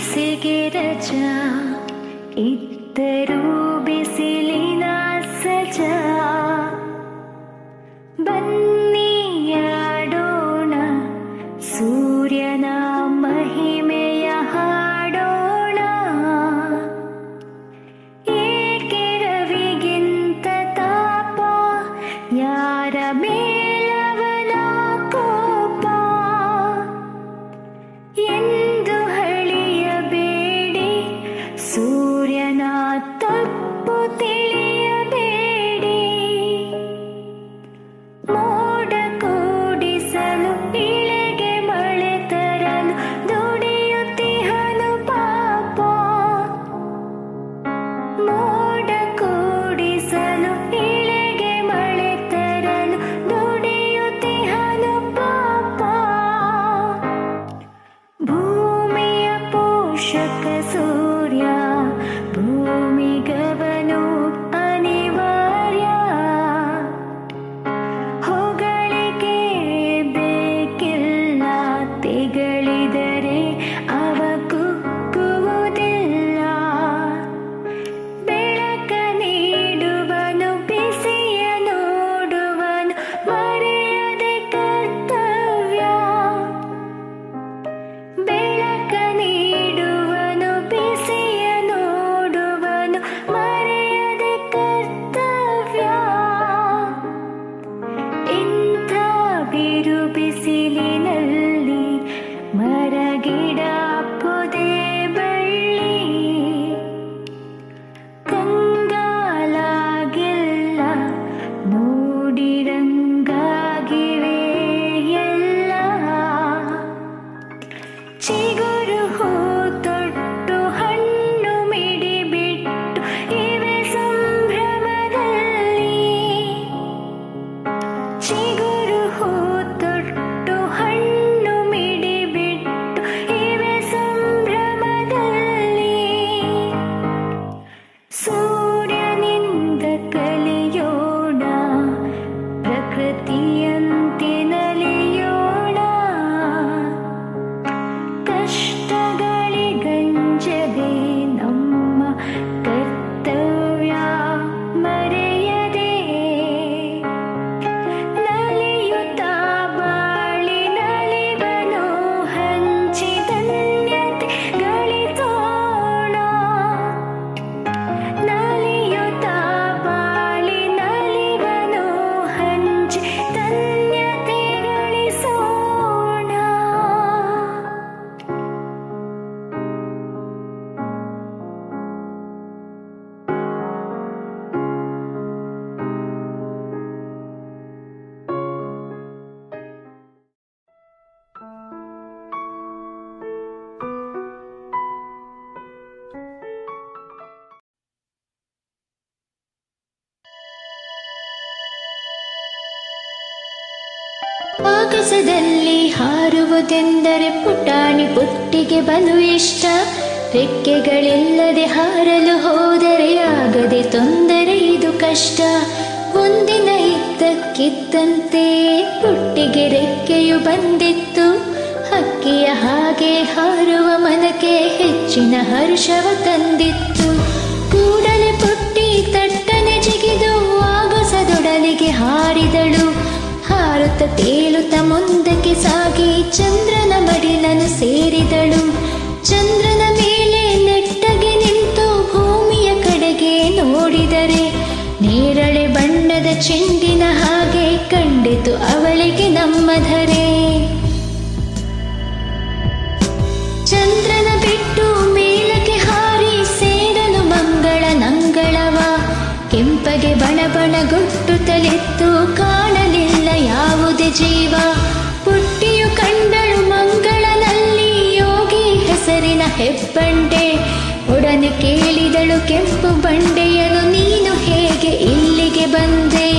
ಮನಸ್ಸಿಗೆ ರಜ ಇದ್ದರೂ ಬಿಸಿಲಿನ ಸಜ ಬನ್ನಿಯಾಡೋಣ ಸೂರ್ಯನ ಮಹಿಮೆಯ ಹಾಡೋಣ ಏಕೆ ರವಿಗಿಂತ ತಾಪ ಯಾರ ಮೇಲವನ ಕೋಪ ಎಂದು ಹಳಿಯಬೇಡಿ ಸೂರ್ಯನ ತಪ್ಪು ತಿಳಿಯಬೇಡಿ ಮೋಡ ಕೂಡಿಸಲು ಇಳೆಗೆ ಮಳೆ ತರಲು ದುಡಿಯುತ್ತಿಹನು ಪಾಪ ಮೋಡ ಕೂಡಿಸಲು ಇಳೆಗೆ ಮಳೆ ತರಲು ದುಡಿಯುತ್ತಿಹನು ಪಾಪ ಭೂಮಿಯ ಪೋಷಕ ಸೂರ್ಯ ಭೂಮಿಗವನು ಅನಿವಾರ್ಯ ಹೊಗಳಿಕೆ ಬೇಕಿಲ್ಲ ತೆಗಳಿದರೆ ಅವ ಕುಕ್ಕುವುದಿಲ್ಲ ಬೆಳಕ ನೀಡುವನು ಬಿಸಿಯ ನೋಡುವನು ಮರೆಯದೆ ಕರ್ತವ್ಯ ಬೆಳಕ ನೀಡುವನು ಬಿಸಿಯ ನೋಡುವನು ಮರೆಯದೆ ಕರ್ತವ್ಯ ಇಂಥ ಬಿರು ಬಿಸಿಲಿನಲ್ಲಿ ಮರಗಿಡ ಪೊದೆ ಬಳ್ಳಿ ಕಂಗಾಲಾಗಿಲ್ಲ ನೋಡಿರಂಗಾಗಿವೆ ಎಲ್ಲ ಚಿಗುರು ಹೂ ತೊಟ್ಟು ಹಣ್ಣು ಮಿಡಿ ಬಿಟ್ಟು ಇವೆ ಸಂಭ್ರಮದಲ್ಲಿ ಚಿಗುರು ಹೂ ತೊಟ್ಟು ಹಣ್ಣು ಮಿಡಿ ಬಿಟ್ಟು ಇವೆ ಸಂಭ್ರಮದಲ್ಲಿ ಸೂರ್ಯನಿಂದ ಕಲಿಯೋಣ ಪ್ರಕೃತಿಯಂತೆ ನಲಿಯೋಣ ಕಷ್ಟಗಳಿಗಂಜದೆ ನಮ್ಮ ಕರ್ತವ್ಯ ಮರೆಯದೆ ನಲಿಯುತ್ತ ಬಾಳಿ ನಲಿವನು ಹಂಚಿ ಧನ್ಯತೆ ಗಳಿಸೋಣ ನಲಿಯುತ್ತ ಬಾಳಿ ನಲಿವನು ಹಂಚಿ ಧನ್ಯತೆ ಗಳಿಸೋಣ ಆಕಾಶದಲ್ಲಿ ಹಾರುವುದೆಂದರೆ ಪುಟಾಣಿ ಪುಟ್ಟಿಗೆ ಬಲು ಇಷ್ಟ ರೆಕ್ಕೆಗಳಿಲ್ಲದೆ ಹಾರಲು ಹೋದರೆ ಆಗದೆ ತೊಂದರೆ ಇದು ಕಷ್ಟ ಒಂದಿನ ಇದ್ದಕ್ಕಿದ್ದಂತೆ ಪುಟ್ಟಿಗೆ ರೆಕ್ಕೆಯು ಬಂದಿತ್ತು ಹಕ್ಕಿಯ ಹಾಗೆ ಹಾರುವ ಮನಕ್ಕೆ ಹೆಚ್ಚಿನ ಹರ್ಷವ ತಂದಿತ್ತು ಕೂಡಲೇ ಪುಟ್ಟಿ ತಟ್ಟನೆ ಜಿಗಿದು ಆಗಸದೊಡಲಿಗೆ ಹಾರಿದಳು ಹಾರುತ್ತ ತೇಲುತ್ತ ಮುಂದಕ್ಕೆ ಸಾಗಿ ಚಂದ್ರನ ಮಡಿಲನ್ನು ಸೇರಿದಳು ಚಂದ್ರನ ಮೇಲೆ ನೆಟ್ಟಗೆ ನಿಂತು ಭೂಮಿಯ ಕಡೆಗೆ ನೋಡಿದರೆ ನೇರಳೆ ಬಣ್ಣದ ಚೆಂಡಿನ ಹಾಗೆ ಕಂಡಿತು ಅವಳಿಗೆ ನಮ್ಮ ಧರೆ ಚಂದ್ರನ ಬಿಟ್ಟು ಮೇಲಕ್ಕೆ ಹಾರಿ ಸೇರಲು ಮಂಗಳ ನಂಗಳವ ಕೆಂಪಗೆ ಬಣ ಬಣಗುಟ್ಟುತ್ತಲಿತ್ತು ಕಾಣಲಿಲ್ಲ ಯಾವುದೇ ಜೀವ ಪುಟ್ಟಿಯು ಕಂಡಳು ಮಂಗಳನಲ್ಲಿ ಯೋಗಿ ಹೆಸರಿನ ಹೆಬ್ಬಂಡೆ ಒಡನೆ ಕೇಳಿದಳು ಕೆಂಪು ಬಂಡೆಯನು ನೀನು ಹೇಗೆ ಇಲ್ಲಿಗೆ ಬಂದೆ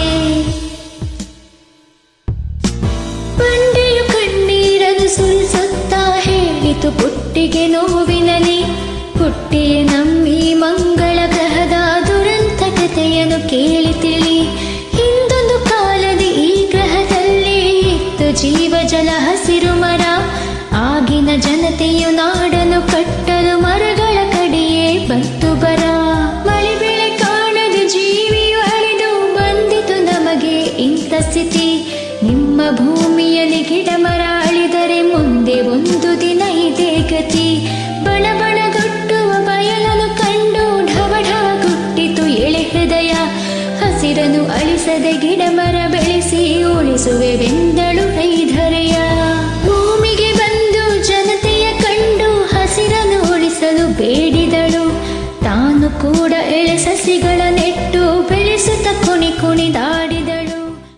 ಬಂಡೆಯು ಕಣ್ಣೀರನ್ನು ಸುರಿಸುತ್ತಾ ಹೇಳಿತು ಪುಟ್ಟಿಗೆ ನೋವಿನಲಿ ಪುಟ್ಟಿಯ ನಮ್ಮಿ ಮಂಗಳ ಗ್ರಹದ ದುರಂತ ಕಥೆಯನ್ನು ಕೇಳಿ ತಿಳಿ ಹಿಂದೊಂದು ಕಾಲದಿ ಈ ಗ್ರಹದಲ್ಲಿ ಇತ್ತು ಜೀವ ಜಲ ಹಸಿರು ಮರ ಆಗಿನ ಜನತೆಯು ನಾಡನು ಮನೆಗಳನ್ನು ಕಟ್ಟಲು ಮರಗಳ ಕಡೆಯೇ ಬಂತು ಬರ ಮಳೆ ಬೆಳೆ ಕಾಣದು ಜೀವಿಯು ಅಳಿದು ಬಂದಿತು ನಮಗೆ ಇಂಥ ಸ್ಥಿತಿ ನಿಮ್ಮ ಭೂಮಿಯಲ್ಲಿ ಗಿಡ ಮರ ಅಳಿದರೆ ಮುಂದೆ ಒಂದು ದಿನ ಇದೇ ಗತಿ ಬಣ ಬಣಗಟ್ಟುವ ಬಯಲನ್ನು ಕಂಡು ಢವ ಢವ ಗುಟ್ಟಿತು ಎಳೆ ಹೃದಯ ಹಸಿರನ್ನು ಅಳಿಸದೆ ಗಿಡ ಮರ ಬೆಳೆಸಿ ಉಳಿಸುವೆವೆಂದಳು ಐಧರೆಯ ಭೂಮಿಗೆ ಬಂದು ಜನತೆಯ ಕಂಡು ಹಸಿರನ್ನು ಉಳಿಸಲು ಬೇಡಿದಳು ತಾನು ಕೂಡ ಎಳೆ ಸಸಿಗಳ ನೆಟ್ಟು ಬೆಳೆಸುತ್ತ ಕುಣಿ ಕುಣಿದಾಡಿದಳು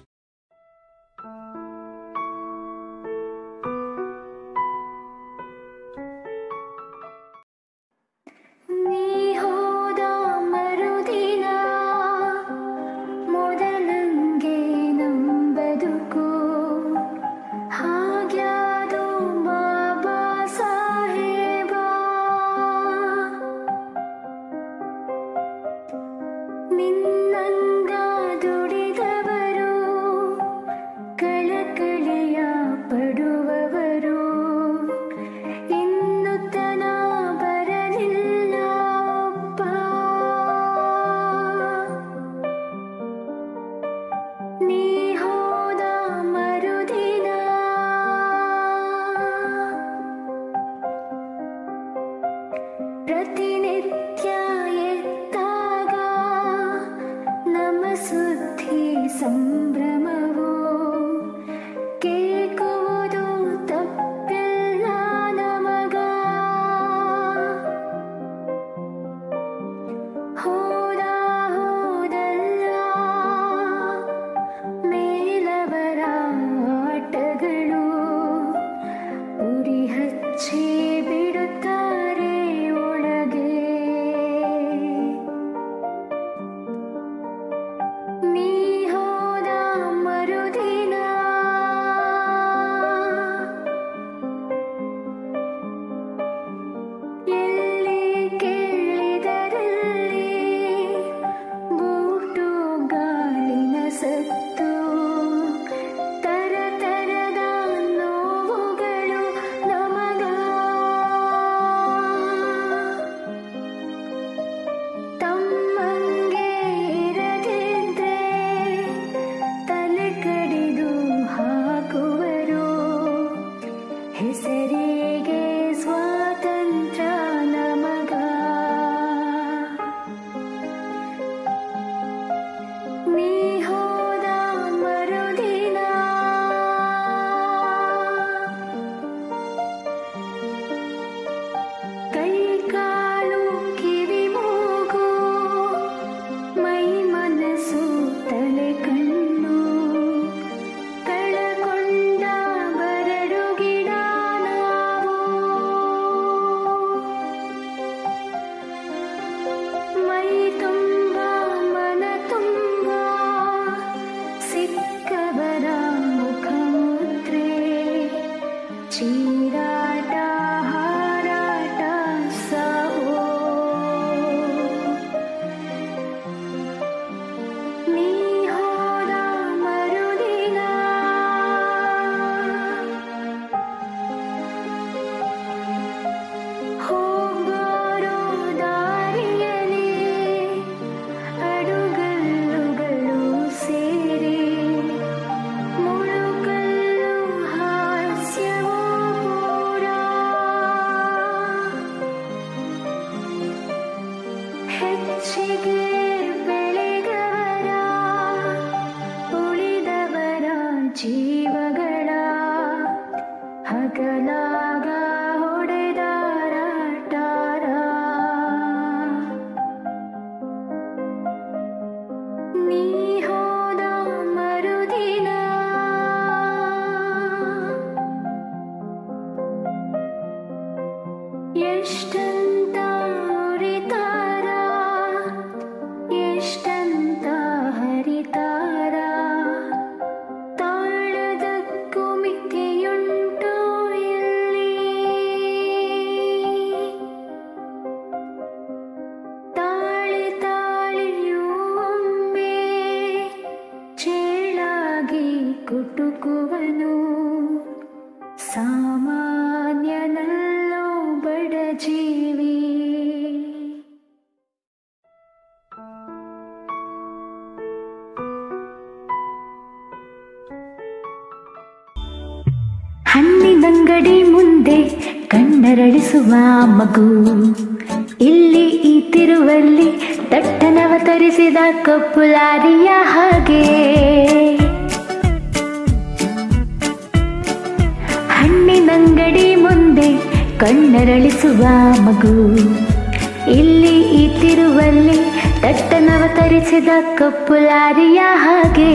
ನೀ ಹೋದ ಮರುದಿನ ಮೊದಲಂಗೆ ನಂಬದುಕು ಹಾಗ್ಯಾದು ಬಾಬಾ ಸಾಹೇಬ ನಿನ್ನಂಗ ದುಡಿದವರು ಕಳಕಳಿಯ ಪಡುವವರು ಇನ್ನು ತನ ಬರಲಿಲ್ಲ ಒಬ್ಬ ನೀ ಹೋದ ಮರುದಿನ ಪ್ರತಿನಿತ್ಯ ಎದ್ದಾಗ ನಮ್ಮ ಸುದ್ದಿ ಸಂಭ್ರಮವು ಕೇಳುವುದು ತಪ್ಪಿಲ್ಲ ನಮಗ ಹೋದ ಹೋದಲ್ಲ ಮೇಲವರ ಆಟಗಳು ಉರಿ ಹಚ್ಚಿ ಬಿಡುತ್ತಾರೆ ಒಳಗೆ ನೀ ಹೋದ ಮರುದಿನ ಎಲ್ಲಿ ಕೇಳಿದರಲ್ಲಿ ಬೂಟು ಗಾಲಿನ ಸತ್ತು ತರ ತರದ ನೋವುಗಳು ನಮಗ ತಮ್ಮಂಗೆ ಇರದಿದ್ರೆ ತಲೆ ಕಡಿದು ಹಾಕುವರು ಹೆಸರಿಗೆ ಸ್ವಾತಂತ್ರ್ಯ ನಮಗ ನೀ ಹೋದ ಮರುದಿನ ಕೈ ಕಾಲು ಕಿವಿ ಮೂಗು ಮೈ ಮನಸ್ಸು ತಲೆ ಕಣ್ಣು ಕಳಕೊಂಡ ಬರಡು ಗಿಡ ನಾವು ಮೈ ತುಂಬ ಮನ ತುಂಬ ಸಿಕ್ಕವರ ಮುಖಮುದ್ರೆ ಚೀರಾಟ ಹಾರಾಟ ಸಾವೋ ನೀ ಹೋದ ಮರುದಿನ ಹೋಗೋರು ದಾರಿಯಲಿ ಅಡುಗಲ್ಲುಗಳು ಸೇರಿ ಮುಳುಗಲ್ಲು ಹಾಸ್ಯವೂ ಪೂರ ಹೆಚ್ಚಿಗೆ ಬೆಳೆದವರ ಉಳಿದವರ ಜೀವಗಳ ಹಗಲಾಗ ಹೊಡೆದಾರಾಟಾರ ನೀ ಹೋದ ಮರುದಿನ ಎಷ್ಟಂತ ಉರಿತಾರ ಎಷ್ಟಂತ ಹರಿತಾರ ತಾಳದಕ್ಕೂ ಮಿತಿಯುಂಟು ಇಲ್ಲಿ ತಾಳಿ ತಾಳಿಯೂ ಒಮ್ಮೆ ಚೇಳಾಗಿ ಕುಟುಕುವನು ಸಾಮಾನ್ಯನಲ್ಲೋ ಬಡ ಹಣ್ಣಿನಂಗಡಿ ಮುಂದೆ ಕಣ್ಣರಳಿಸುವ ಮಗು ಇಲ್ಲಿ ಈ ತಿರುವಲ್ಲಿ ದಟ್ಟನವತರಿಸಿದ ಕಪ್ಪು ಲಾರಿಯ ಹಾಗೆ ಹಣ್ಣಿನಂಗಡಿ ಮುಂದೆ ಕಣ್ಣರಳಿಸುವ ಮಗು ಇಲ್ಲಿ ಈ ತಿರುವಲ್ಲಿ ದಟ್ಟನವತರಿಸಿದ ಕಪ್ಪು ಲಾರಿಯ ಹಾಗೆ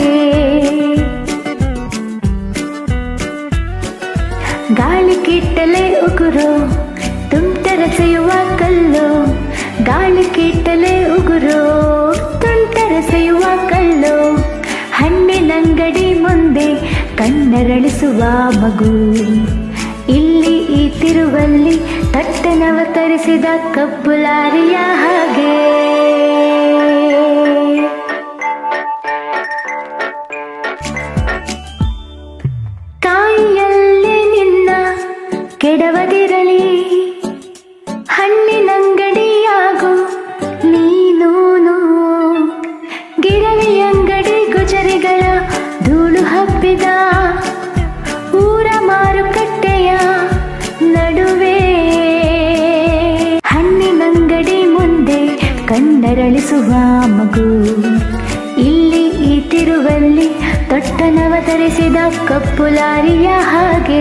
ಗಾಳಿ ಕಿಟ್ಟಲೆ ಉಗುರು ತುಂಟರಸೆಯುವ ಕಲ್ಲು ಗಾಳಿ ಕಿಟ್ಟಲೆ ಉಗುರು ತುಂಟರಸೆಯುವ ಕಲ್ಲು ಹಣ್ಣಿನಂಗಡಿ ಮುಂದೆ ಕಣ್ಣರಳಿಸುವ ಮಗು ಇಲ್ಲಿ ಈ ತಿರುವಲ್ಲಿ ತಟ್ಟನವತರಿಸಿದ ಕಪ್ಪು ಲಾರಿಯ ಹಾಗೆ ತಾಯಿಯಲ್ಲಿ ನಿನ್ನ ಕೆಡವದಿರಲಿ ಹಣ್ಣಿನಂಗಡಿಯಾಗು ನೀನೂನು ಗಿರವಿ ಅಂಗಡಿ ಗುಜರಿಗಳ ಧೂಳು ಹಬ್ಬಿದ ಊರ ಮಾರುಕಟ್ಟೆಯ ನಡುವೆ ಹಣ್ಣಿನಂಗಡಿ ಮುಂದೆ ಕಣ್ಣರಳಿಸುವ ಮಗು ಇಲ್ಲಿ ಈ ತಿರುವಲ್ಲಿ ತೊಟ್ಟನವತರಿಸಿದ ಕಪ್ಪು ಲಾರಿಯ ಹಾಗೆ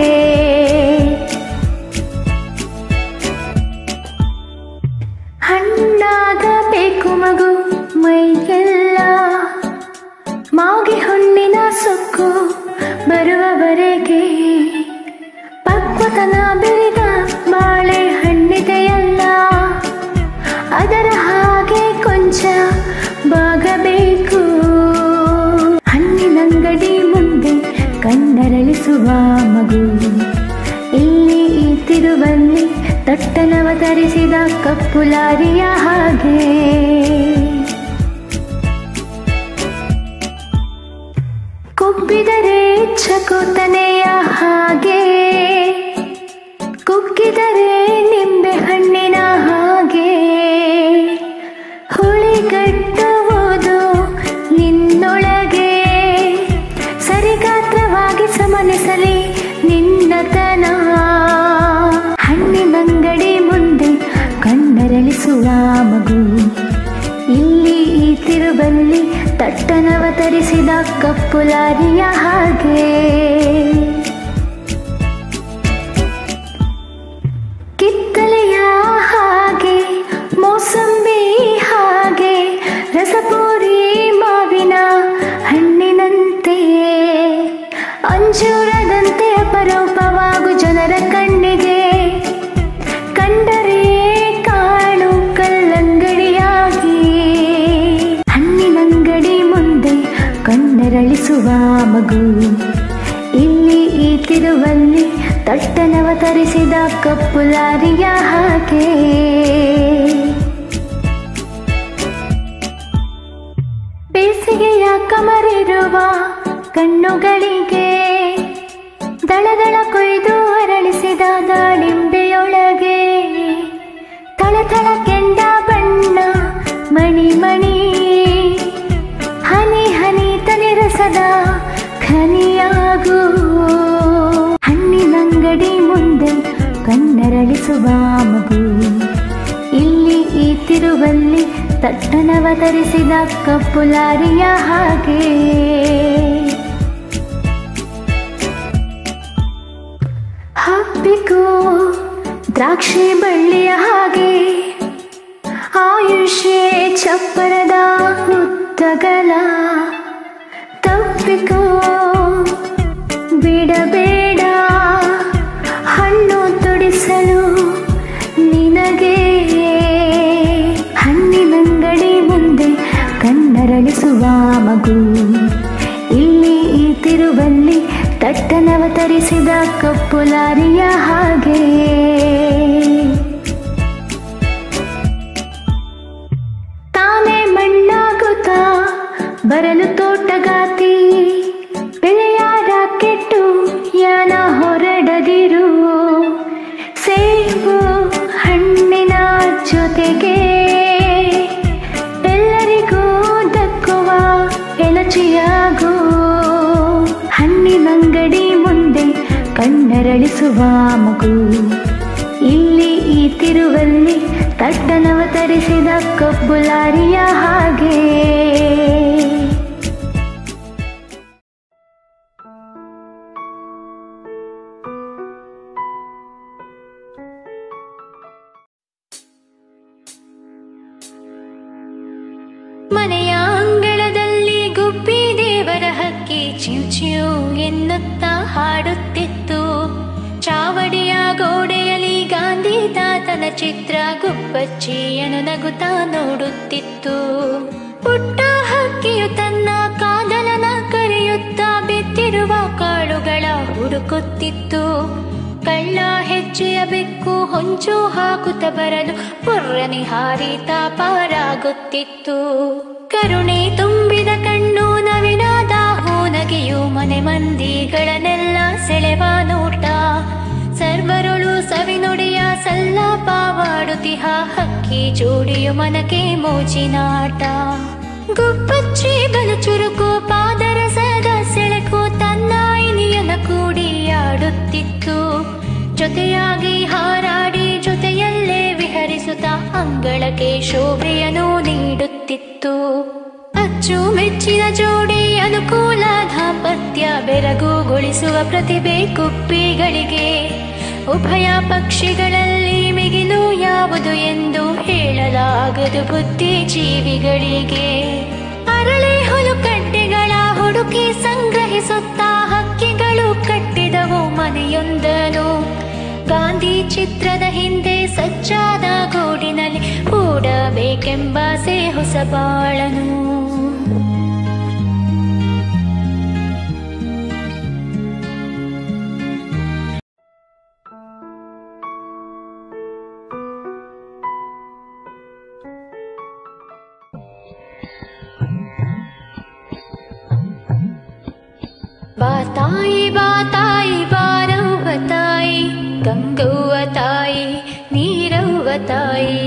ಹಣ್ಣಾಗಬೇಕು ಮಗು ಮೈಗೆಲ್ಲ ಮಾಗಿ ಹಣ್ಣಿನ ಸೊಕ್ಕು ಬರುವವರೆಗೆ ಪಕ್ವತನ ಬೆಳೆದ ಬಾಳೆ ಹಣ್ಣಿದೆಯಲ್ಲ ಅದರ ಹಾಗೆ ಕೊಂಚ ಬಾಗಬೇಕು ಹಣ್ಣಿನಂಗಡಿ ಮುಂದೆ ಕಣ್ಣರಳಿಸುವ ಮಗು ಇಲ್ಲಿ ಈ ತಿರುವಲ್ಲಿ ತಟ್ಟನವತರಿಸಿದ ಕಪ್ಪು ಲಾರಿಯ ಹಾಗೆ ಕುಬ್ಬಿದರೆ ಚಕೋತನೆಯ ಹಾಗೆ ಕುಕ್ಕಿದರೆ ನಿಂಬೆ ಹಣ್ಣಿನ ಹಾಗೆ ಹುಳಿಗಟ್ಟುವುದು ನಿನ್ನೊಳಗೆ ಸರಿಗಾತ್ರವಾಗಿ ಸಮನಿಸಲಿ ನಿನ್ನತನ ಹಣ್ಣಿನಂಗಡಿ ಮುಂದೆ ಕಣ್ಣರಳಿಸುವ ಮಗು ಇಲ್ಲಿ ಈ ತಿರುಬಲ್ಲಿ ತಟ್ಟನವತರಿಸಿದ ಕಪ್ಪು ಲಾರಿಯ ಹಾಗೆ ಕಿತ್ತಲೆಯ ಹಾಗೆ ಮೋಸಂಬಿ ಹಾಗೆ ರಸಪೂರಿ ಮಾವಿನ ಹಣ್ಣಿನಂತೆ ಅಂಜೂರದಂತೆ ಅಪರೂಪವಾಗು ಜನರ ಕಣ್ಣಿಗೆ ಕಂಡರೆ ಕಾಣು ಕಲ್ಲಂಗಡಿಯಾಗಿ ಹಣ್ಣಿನಂಗಡಿ ಮುಂದೆ ಕಣ್ಣರಳಿಸುವ ಮಗು ಇಲ್ಲಿ ಈ ತಿರುವಲ್ಲಿ ತಟ್ಟನವತರಿಸಿದ ಕಪ್ಪು ಲಾರಿಯ ಹಾಗೆ ಬೇಸಿಗೆಯ ಕಮರಿರುವ ಕಣ್ಣುಗಳಿಗೆ ದಳದಳ ಕೊಯ್ದು ಅರಳಿಸಿದ ದಾಳಿಂಬೆಯೊಳಗೆ ತಳತಳ ಕೆಂಡ ಬಣ್ಣ ಮಣಿ ಮಣಿ ಹನಿ ಹನಿ ತನಿರಸದ ಖನಿಯಾಗು ಹಣ್ಣಿನಂಗಡಿ ಮುಂದೆ ಕಣ್ಣರಳಿಸುವ ಮಗು ಇಲ್ಲಿ ಈ ತಿರುವಲ್ಲಿ ತಟ್ಟನವತರಿಸಿದ ಕಪ್ಪು ಲಾರಿಯ ಹಾಗೆ ಹಬ್ಬಿಕೋ ದ್ರಾಕ್ಷಿ ಬಳ್ಳಿಯ ಹಾಗೆ ಆಯುಷ್ಯೇ ಚಪ್ಪರದ ಉದ್ದಗಲ ತಪ್ಪಿಕೋ ಬಿಡಬೇಡ ಹಣ್ಣು ತೊಡಿಸಲು ನಿನಗೆ ಹಣ್ಣಿನಂಗಡಿ ಮುಂದೆ ಕಣ್ಣರಳಿಸುವ ಮಗು ಇಲ್ಲಿ ಈ ತಿರುವಲ್ಲಿ ತಟ್ಟನವತರಿಸಿದ ಕಪ್ಪು ಲಾರಿಯ ಹಾಗೆ ತಾನೇ ಮಣ್ಣಾಗುತ್ತಾ ಬರಲು ತೋಟಗಾತಿ ಬೆಳೆಯ ರಾಕೆಟ್ಟು ಯಾನ ಹೊರಡದಿರು ಸೇಬು ಹಣ್ಣಿನ ಜೊತೆಗೆ ಎಲ್ಲರಿಗೂ ದಕ್ಕುವ ಎಲಚಿಯಾಗು ಹಣ್ಣಿನಂಗಡಿ ಮುಂದೆ ಕಣ್ಣರಳಿಸುವ ಮಗು ಇಲ್ಲಿ ಈ ತಿರುವಲ್ಲಿ ತಟ್ಟನವತರಿಸಿದ ಕಬ್ಬುಲಾರಿಯ ಹಾಗೆ ಮನೆಯ ಅಂಗಳದಲ್ಲಿ ಗುಬ್ಬಿ ದೇವರ ಹಕ್ಕಿ ಚಿವ್ ಚಿವ್ ಎನ್ನುತ್ತಾ ಹಾಡುತ್ತಿತ್ತು ಚಾವಡಿಯ ಗೋಡೆಯಲ್ಲಿ ಗಾಂಧಿ ತಾತನ ಚಿತ್ರ ಗುಬ್ಬಚ್ಚಿಯನು ನಗುತ್ತಾ ನೋಡುತ್ತಿತ್ತು ಪುಟ್ಟ ಹಕ್ಕಿಯು ತನ್ನ ಕಾದಲನ ಕರೆಯುತ್ತಾ ಬಿದ್ದಿರುವ ಕಾಳುಗಳ ಹುಡುಕುತ್ತಿತ್ತು ಕಳ್ಳ ಹೆಜ್ಜೆಯ ಬೆಕ್ಕು ಹೊಂಚು ಹಾಕುತ್ತ ಬರಲು ಪುರ್ರನೆ ಹಾರಿತಾ ಪಾರಾಗುತ್ತಿತ್ತು ಕರುಣೆ ತುಂಬಿದ ಕಣ್ಣು ನವಿನಾದ ಹೂನಗೆಯು ಮನೆ ಮಂದಿಗಳನ್ನೆಲ್ಲ ಸೆಳೆವ ನೋಟ ಸರ್ವರುಳು ಸವಿನುಡಿಯ ಸಲ್ಲಾಪವಾಡುತ್ತಿಹ ಹಕ್ಕಿ ಜೋಡಿಯು ಮನಕ್ಕೆ ಮೋಜಿನಾಟ ಗುಬ್ಬಚ್ಚಿ ಬಲು ಚುರುಕು ಪಾದರಸದ ಸೆಳೆಕು ತನ್ನ ಇನಿಯನ ಕೂಡಿ ಆಡುತ್ತಿತ್ತು ಜೊತೆಯಾಗಿ ಹಾರಾಡಿ ಜೊತೆಯಲ್ಲೇ ವಿಹರಿಸುತ್ತಾ ಅಂಗಳಕ್ಕೆ ಶೋಭೆಯನ್ನು ನೀಡುತ್ತಿತ್ತು ಅಚ್ಚು ಮೆಚ್ಚಿನ ಜೋಡಿ ಅನುಕೂಲ ದಾಂಪತ್ಯ ಬೆರಗುಗೊಳಿಸುವ ಪ್ರತಿಭೆ ಕುಪ್ಪಿಗಳಿಗೆ ಉಭಯ ಪಕ್ಷಿಗಳಲ್ಲಿ ಮಿಗಿಲು ಯಾವುದು ಎಂದು ಹೇಳಲಾಗದು ಬುದ್ಧಿಜೀವಿಗಳಿಗೆ ಅರಳಿ ಹುಲುಕಡ್ಡೆಗಳ ಹುಡುಕಿ ಸಂಗ್ರಹಿಸುತ್ತಾ ಹಕ್ಕಿಗಳು ಕಟ್ಟಿದವು ಮನೆಯೊಂದನು ಗಾಂಧಿ ಚಿತ್ರದ ಹಿಂದೆ ಸಜ್ಜಾದ ಗೂಡಿನಲ್ಲಿ ಹೂಡಬೇಕೆಂಬಾಸೆ ಹೊಸ ಬಾಳನು ಬಾತಾಯಿ ಬಾತಾಯಿ ಬಾರವ್ವ ತಾಯಿ ಗಂಗವ್ವ ತಾಯಿ ನೀರವ್ವ ತಾಯಿ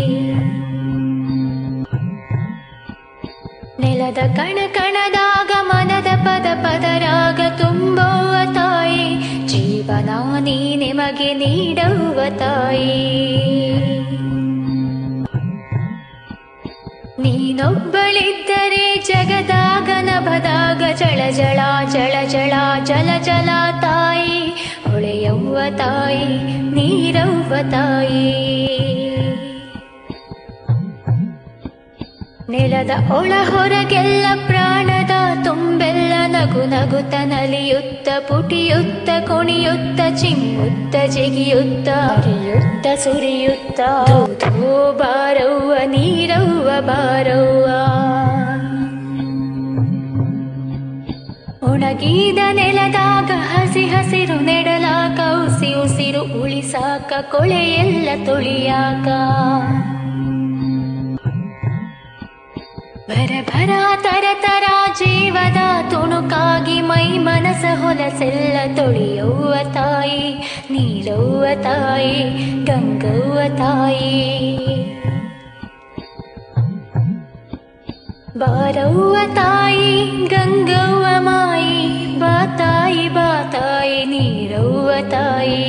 ನೆಲದ ಕಣ ಕಣದಾಗ ಮನದ ಪದ ಪದರಾಗ ತುಂಬುವ ತಾಯಿ ಜೀವನ ನೀ ನಿಮಗೆ ನೀಡವ್ವ ತಾಯಿ ನೀನೊಬ್ಬಳಿದ್ದರೆ ಜಗದಾಗ ನಭದಾಗ ಜಳ ಜಳ ಜಳ ಜಳ ಜಲ ಜಲ ತಾಯಿ ಹೊಳೆಯವ್ವ ತಾಯಿ ನೀರವ್ವ ತಾಯಿ ನೆಲದ ಒಳ ಹೊರಗೆಲ್ಲ ಪ್ರಾಣದ ತುಂಬೆಲ್ಲ ನಗು ನಗುತ್ತ ನಲಿಯುತ್ತ ಪುಟಿಯುತ್ತ ಕುಣಿಯುತ್ತ ಚಿಮ್ಮುತ್ತ ಜಿಗಿಯುತ್ತ ಹರಿಯುತ್ತ ಸುರಿಯುತ್ತ ಧೋ ಬಾರವ್ವ ನೀರವ್ವ ಬಾರವ್ವ ಒಣಗಿದ ನೆಲದಾಗ ಹಸಿ ಹಸಿರು ನೆಡಲಾಕ ಉಸಿ ಉಸಿರು ಉಳಿಸಾಕ ಕೊಳೆಯೆಲ್ಲ ತೊಳಿಯಾಕ ಭರ ಭರ ತರ ತರ ಜೀವದ ತುಣುಕಾಗಿ ಮೈ ಮನಸ ಹೊಲಸೆಲ್ಲ ತೊಳೆಯವ್ವ ತಾಯಿ ನೀರವ್ವ ತಾಯಿ ಗಂಗವ್ವ ತಾಯಿ ಬಾರವ್ವ ತಾಯಿ ಗಂಗವ್ವ ಮಾಯಿ ಬಾ ತಾಯಿ ಬಾ ತಾಯಿ ನೀರವ್ವ ತಾಯಿ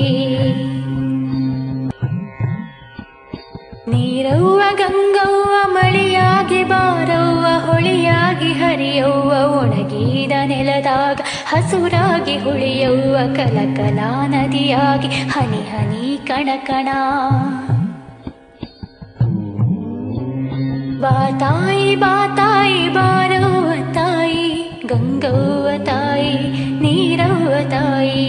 ನೀರವ್ವ ಗಂಗವ್ವ ಮಳೆಯಾಗಿ ಬಾರವ್ವ ಹೊಳೆಯಾಗಿ ಹರಿಯವ್ವ ಒಣಗಿದ ನೆಲದಾಗ ಹಸುರಾಗಿ ಹುಳಿಯವ್ವ ಕಲಕಲ ನದಿಯಾಗಿ ಹನಿ ಹನಿ ಕಣ ಕಣ ಬಾ ತಾಯಿ ಬಾ ತಾಯಿ ಬಾರವ್ವ ತಾಯಿ ಗಂಗವ್ವ ತಾಯಿ ನೀರವ್ವ ತಾಯಿ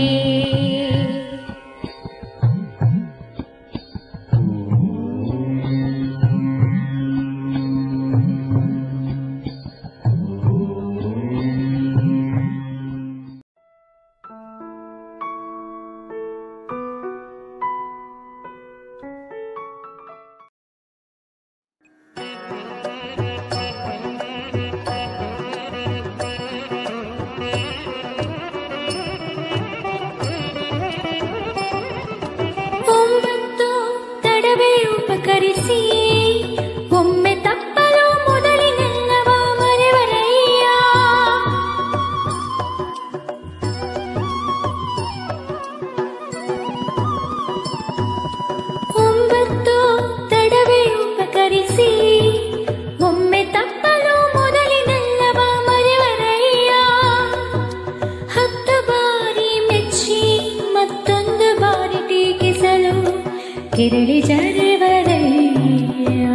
ಒಂಬತ್ತು ತಡವೇ ಉಪಕರಿಸಿ ಒಮ್ಮೆ ತಪ್ಪಲು ಮೊದಲಿನೆಲ್ಲವ ಮರೆವರಯ್ಯ ಕೆರಳಿ ಜರವರಯ್ಯ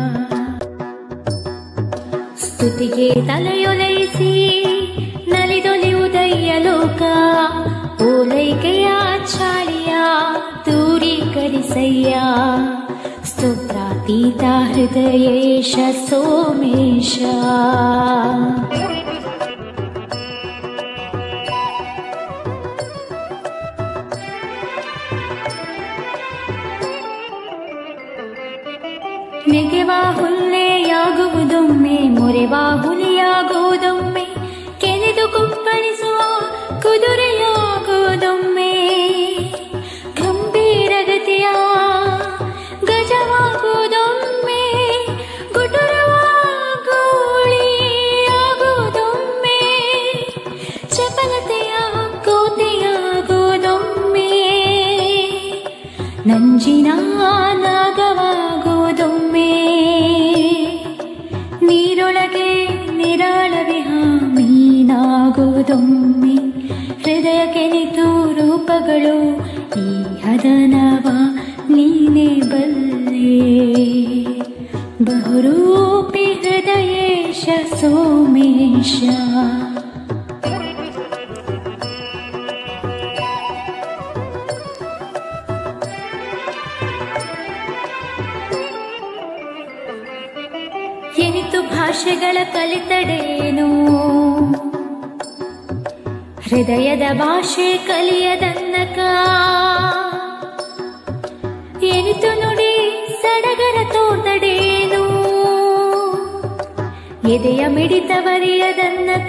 ಸ್ತುತಿಗೆ ತಲೆಯೊಲೈಸಿ ನಲಿದೊಲಿಯುವುದಯ್ಯ ಲೋಕ ಓಲೈಕೆಯ ಚಾಳಿಯ ದೂರೀಕರಿಸಯ್ಯ ಸ್ತೋತ್ರಾತೀತ ಹೃದಯೇಶ ಸೋಮೇಶ ನೆಗೆವಾ ಹುಲ್ಲೆಯಾಗುವುದೊಮ್ಮೆ ಮೊರೆವಾ ಹುಲಿಯಾಗುವುದೊಮ್ಮೆ ಕೆನೆದು ಕುಪ್ಪಳಿಸುವ ಕುದುರೆಯಾಗುವುದೊಮ್ಮೆ ಗಂಭೀರಗತಿಯ ಗಜವಾಗುವುದೊಮ್ಮೆ ಗುಟುರವಾಗೋಳಿಯಾಗುವುದೊಮ್ಮೆ ಚಪಲತೆಯ ಕೋತೆಯಾಗುವುದೊಮ್ಮೆ ನಂಜಿನ ನಾಗವಾಗುವುದೊಮ್ಮೆ ನೀರೊಳಗೆ ನಿರಾಳವಿಹ ಮೀನಾಗುವುದೊಮ್ಮೆ ಹೃದಯ ಕೆನಿತು ರೂಪಗಳು ಈ ಹದನವ ನೀನೇ ಬಲ್ಲೆ ಬಹುರೂಪಿ ಹೃದಯೇಶ ಸೋಮೇಶ ಎನಿತು ಭಾಷೆಗಳ ಕಲಿತಡೇನು ಹೃದಯದ ಭಾಷೆ ಕಲಿಯದನ್ನಕ ಎನಿತು ನುಡಿ ಸಡಗರ ತೋರ್ದಡೇನು ಎದೆಯ ಮಿಡಿತವರಿಯದನ್ನಕ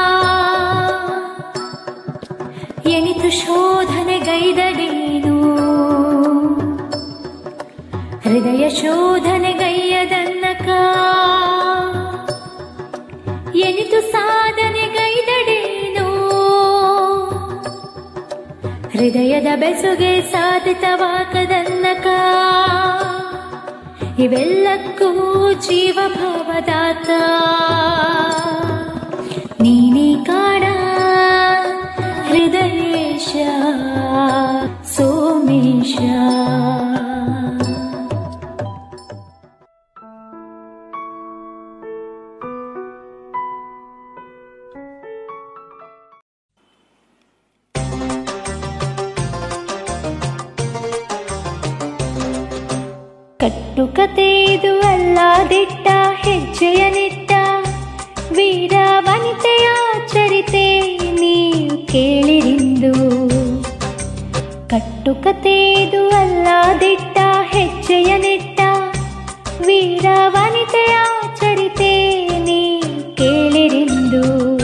ಎನಿತು ಶೋಧನೆಗೈದಡೇನು ಹೃದಯ ಶೋಧನೆಗೈಯದನ್ನಕ ಎನಿತು ಸಾಧನೆಗೈದಡೇನು ಹೃದಯದ ಬೆಸುಗೆ ಸಾಧಿತವಾಗದನ್ನಕ ಇವೆಲ್ಲಕ್ಕೂ ಜೀವಭಾವದಾತ ನೀನೇ ಕಾಡ ಹೃದಯೇಶ ಸೋಮೇಶ ಕಟ್ಟುಕತೆ ಇದು ಅಲ್ಲ ದಿಟ್ಟ ಹೆಜ್ಜೆಯ ನಿಟ್ಟ ವೀರ ವನಿತೆಯ ಚರಿತೆ ನೀವು ಕೇಳಿರಿಂದು ಕಟ್ಟುಕತೆ ಇದು ಅಲ್ಲ ದಿಟ್ಟ ಹೆಜ್ಜೆಯ ನಿಟ್ಟ ವೀರ ವನಿತೆಯ ಚರಿತೆ ನೀವು ಕೇಳಿರಿಂದು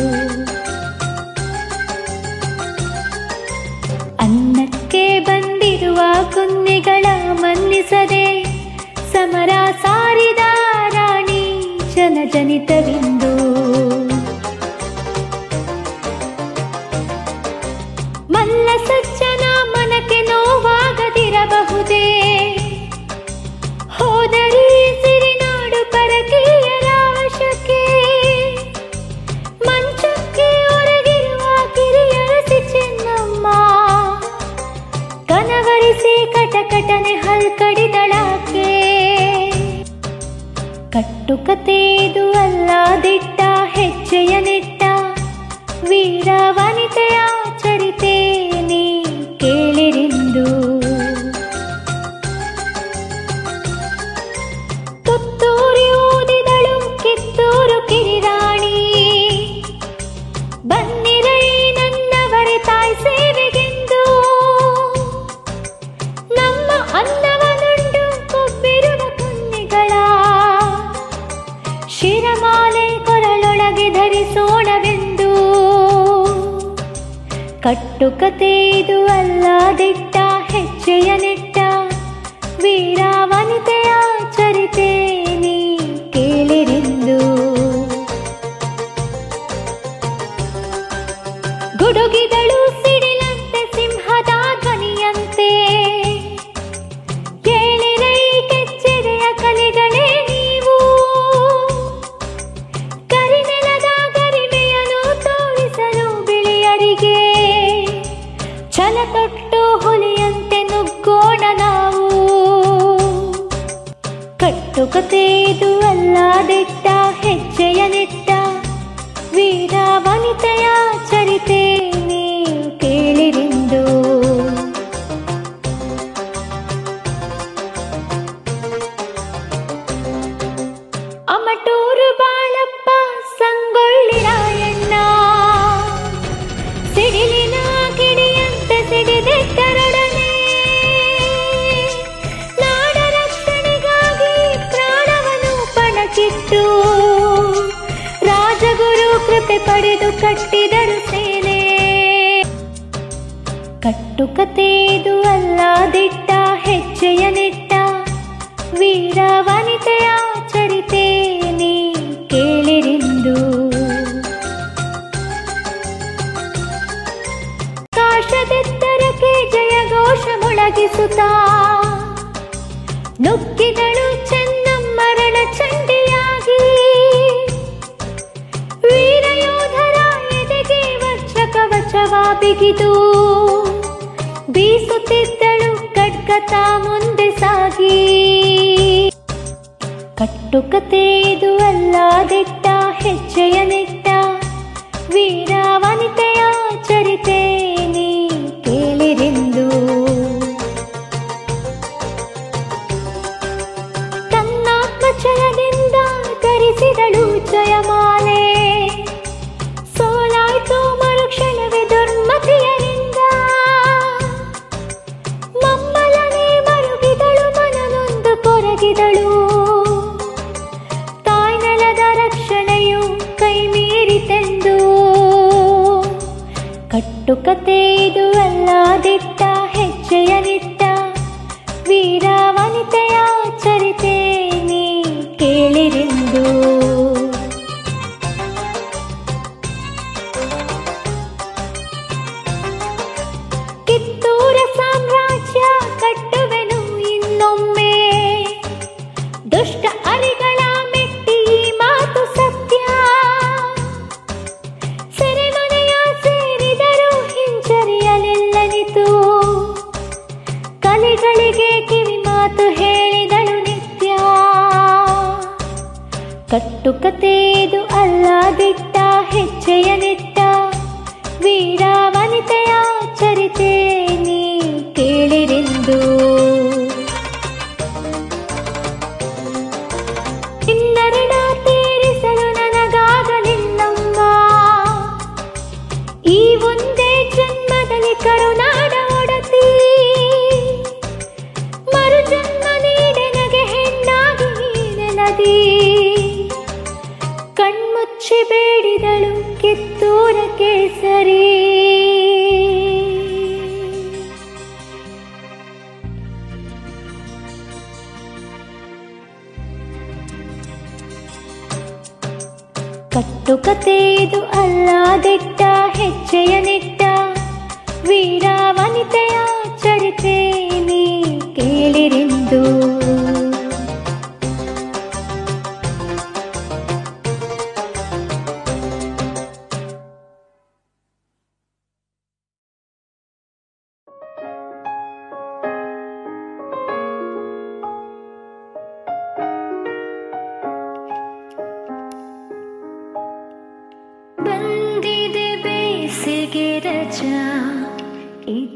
ಅನ್ನಕ್ಕೆ ಬಂದಿರುವ ಕುನ್ನಿಗಳ ಮನ್ನಿಸದೆ ಸಮರ ಸಾರಿದ ರಾಣಿ ಜನಜನಿತವಿಂದು ಮಲ್ಲ ಸಜ್ಜನ ಮನಕ್ಕೆ ನೋವಾಗದಿರಬಹುದೇ ಹೋದರಿ ಸಿರಿನಾಡು ಪರಕೀಯರ ವಶಕ್ಕೆ ಮಂಚಕ್ಕೆ ಹೊರಗಿರುವ ಕಿರಿಯರಸಿ ಚೆನ್ನಮ್ಮ ಕನವರಿಸಿ ಕಟಕಟನೆ ಹಲ್ಕಡಿದಳಾಕೆ ಕಟ್ಟುಕತೆ ಇದು ಅಲ್ಲ ದಿಟ್ಟ ಹೆಜ್ಜೆಯ ನೆಟ್ಟ ವೀರ ವನಿತೆಯ ಚರಿತೆ ನೀ ಕೇಳಿರಿಂದು ತುತ್ತೂರಿ ಊದಿದಳು ಕಿತ್ತೂರು ಕಿರಿರಾಣಿ ಬನ್ನಿರೈ ನನ್ನವರೇ ತಾಯಿ ಸೇವೆಗೆಂದು ನಮ್ಮ ಅನ್ನವನುಂಡು ಕೊಬ್ಬಿರುವ ಕುನ್ನಿಗಳ ಶಿರಮಾಲೆ ಕೊರಳೊಳಗೆ ಧರಿಸೋಣವೆಂದು ಕಟ್ಟುಕತೆ ಇದು ಅಲ್ಲ ದಿಟ್ಟ ಹೆಜ್ಜೆಯ ನೆಟ್ಟ ವೀರ ವನಿತೆಯ ಚರಿತೆ ನೀ ಕೇಳಿರಿಂದು ಗುಡುಗಿದಳು ಸಿಡಿಲಂತೆ ಸಿಂಹದ ಧ್ವನಿಯಂತೆ ಕೇಳಿರೈ ಕೆಚ್ಚೆದೆಯ ಕಲೆಗಳೇ ನೀವು ಕರಿನೆಲದ ಗರಿಮೆಯನ್ನು ತೋರಿಸಲು ಬಿಳಿಯರಿಗೆ ಛಲ ತೊಟ್ಟು ಹುಲಿ ಕಟ್ಟುಕತೆ ಇದು ಅಲ್ಲ ದಿಟ್ಟ ಹೆಜ್ಜೆಯ ನೆಟ್ಟ ವೀರ ವನಿತೆಯ ಚರಿತೆ ನೀವು ಕೇಳಿರಿಂದು ಅಮಟೂರು ಬಾಳಪ್ಪ ಸಂಗೊಳ್ಳಿ ರಾಯಣ್ಣ ಸಿಡಿಲಿನ ಕಿಡಿಯಂತೆ ಸಿಡಿದೆದ್ದರೊಡನೆ ನಾಡ ರಕ್ಷಣೆಗಾಗಿ ಪ್ರಾಣವನ್ನು ಪಣಕ್ಕಿಟ್ಟು ರಾಜಗುರು ಕೃಪೆ ಪಡೆದು ಕಟ್ಟಿದರು ಸೇನೆ ಕಟ್ಟುಕತೆ ಇದು ಅಲ್ಲ ದಿಟ್ಟ ಹೆಜ್ಜೆಯ ನೆಟ್ಟ ವೀರ ವನಿತೆಯ ಚರಿತೆ ನೀ ಕೇಳಿರಿಂದು ಕಾಶದೆತ್ತರಕ್ಕೆ ಜಯಘೋಷ ಮೊಳಗಿಸುತ್ತಾ ನುಗ್ಗಿದಳು ಚೆನ್ನಮ್ಮರಣ ಚಂಡಿಯಾಗಿ ವೀರಯೋಧರ ಎದೆಗೆ ವಜ್ರ ಕವಚವ ಬಿಗಿದು ಬೀಸುತ್ತಿದ್ದಳು ಖಡ್ಗತ ಮುಂದೆ ಸಾಗಿ ಕಟ್ಟುಕತೆ ಇದು ಅಲ್ಲ ದಿಟ್ಟ ಹೆಜ್ಜೆಯ ನೆಟ್ಟ ವೀರ ವನಿತೆಯ ಚರಿತೆ ನೀ ಕೇಳಿರೆಂದು ತನ್ನಾತ್ಮಚಲದಿಂದ ಧರಿಸಿದಳು ಜಯಮಾಲೆ ಸೋಲಾಯ್ತು ಮರುಕ್ಷಣವೇ ದುರ್ಮತಿಯರಿಂದ ಮಮ್ಮಲನೆ ಮರುಗಿದಳು ಮನನೊಂದು ಕೊರಗಿದಳು ತಾಯ್ನೆಲದ ರಕ್ಷಣೆಯು ಕೈ ಮೀರಿತೆಂದು ಕಟ್ಟುಕತೆ ಇದು ಅಲ್ಲ ದಿಟ್ಟ ಹೆಜ್ಜೆಯ ನಿಟ್ಟ ವೀರ ವನಿತೆಯ ಚರಿತೆ ನೀ ಕೇಳಿರೆಂದು ಕಿತ್ತೂರ ಸಾಮ್ರಾಜ್ಯ ಕಟ್ಟುವೆನು ಇನ್ನೊಮ್ಮೆ ದುಷ್ಟ ಅರಿಗಳ ಮೆಟ್ಟಿ ಈ ಮಾತು ಸತ್ಯ ಸೆರೆಮನೆಯ ಸೇರಿದರು ಹಿಂಜರಿಯಲೆಲ್ಲನಿತು ಕಲಿಗಳಿಗೆ ಕಿವಿ ಮಾತು ಹೇಳಿದಳು ನಿತ್ಯ ಕಟ್ಟುಕತೆ ಇದು ಅಲ್ಲ ದಿಟ್ಟ ಹೆಜ್ಜೆಯ ನೆಟ್ಟ ವೀರ ವನಿತೆಯ ಚರಿತೆ ನೀ ಕೇಳಿರೆಂದು ನಿನ್ನರಣ ತೀರಿಸಲು ನನಗಾಗಲಿಲ್ಲಮ್ಮ ಈ ಒಂದೇ ಜನ್ಮದಲ್ಲಿ ಕರುನಾಡ ಒಡತಿ ಮರು ಜನ್ಮ ನೀಡೆನಗೆ ಹೆಣ್ಣಾಗಿ ನೀನೆಲದಿ ಕಣ್ಮುಚ್ಚಿ ಬೇಡಿದಳು ಕಿತ್ತೂರ ಕೇಸರಿ ಕಟ್ಟುಕತೆ ಇದು ಅಲ್ಲ ದಿಟ್ಟ ಹೆಜ್ಜೆಯ ನೆಟ್ಟ ವೀರ ವನಿತೆಯ ಚರಿತೆ ನೀ ಕೇಳಿರೆಂದು ಬಂದಿದೆ ಬೇಸಿಗೆ ರಜಾ ಈ